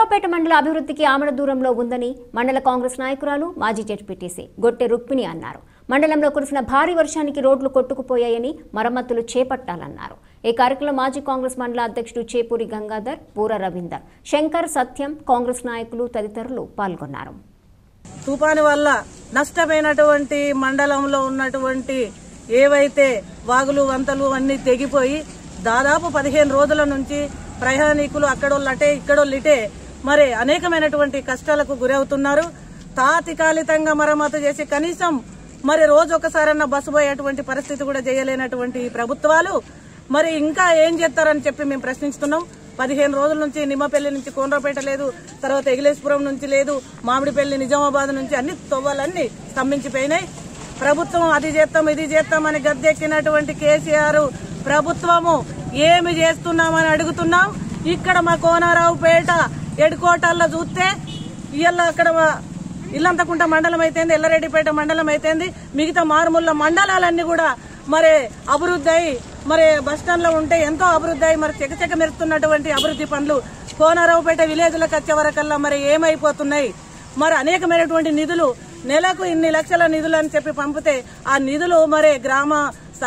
కోనరావుపేట మండల అభివృద్ధికి ఆమడ దూరంలో ఉందని మండల కాంగ్రెస్ నాయకురాలు మాజీ జడ్పీటీసీ గొట్టె రుక్మిణి అన్నారు మండలంలో కురిసిన భారీ వర్షానికి రోడ్లు కొట్టుకుపోయాయని మరమ్మతులు చేపట్టాలన్నారు ఈ కార్యక్రమంలో మాజీ కాంగ్రెస్ మండల అధ్యక్షుడు చేపూరి గంగాధర్ పూర రవీందర్ శంకర్ సత్యం కాంగ్రెస్ నాయకులు తదితరులు పాల్గొన్నారు తుఫాను వల్ల నష్టమైనటువంటి మండలంలో ఉన్నటువంటి ఏవైతే వాగులు వంతలు అన్ని తెగిపోయి దాదాపు పదిహేను రోజుల నుంచి ప్రయాణికులు అక్కడోళ్ళటే ఇక్కడోళ్ళిటే మరి అనేకమైనటువంటి కష్టాలకు గురవుతున్నారు తాత్కాలికంగా మరమ్మతు చేసి కనీసం మరి రోజు ఒకసారన్నా బస్సు పోయేటువంటి పరిస్థితి కూడా చేయలేనటువంటి ఈ ప్రభుత్వాలు మరి ఇంకా ఏం చేస్తారని చెప్పి మేము ప్రశ్నిస్తున్నాం పదిహేను రోజుల నుంచి నిమ్మపల్లి నుంచి కోనరాపేట లేదు తర్వాత ఎగిలేశ్పురం నుంచి లేదు మామిడిపల్లి నిజామాబాద్ నుంచి అన్ని తొవ్వాలన్నీ స్తంభించిపోయినాయి ప్రభుత్వం అది చేస్తాం ఇది చేస్తామని గద్దెక్కినటువంటి కేసీఆర్ ప్రభుత్వము ఏమి చేస్తున్నామని అడుగుతున్నాం ఇక్కడ మా కోనారావుపేట ఎడుకోటల్లో చూస్తే ఇవాళ అక్కడ ఇల్లంతకుంట మండలం అయితేంది ఎల్లారెడ్డిపేట మండలం అయితేంది మిగతా మారుమూల మండలాలన్నీ కూడా మరి అభివృద్ధి అయి మరి బస్టాండ్ లో ఉంటే ఎంతో అభివృద్ధి అయి మరి చెకచెక మెరుస్తున్నటువంటి అభివృద్ధి పనులు కోనరావుపేట విలేజ్లకు వచ్చే వరకల్లా మరి ఏమైపోతున్నాయి మరి అనేకమైనటువంటి నిధులు నెలకు ఇన్ని లక్షల నిధులు అని చెప్పి పంపితే ఆ నిధులు మరి గ్రామ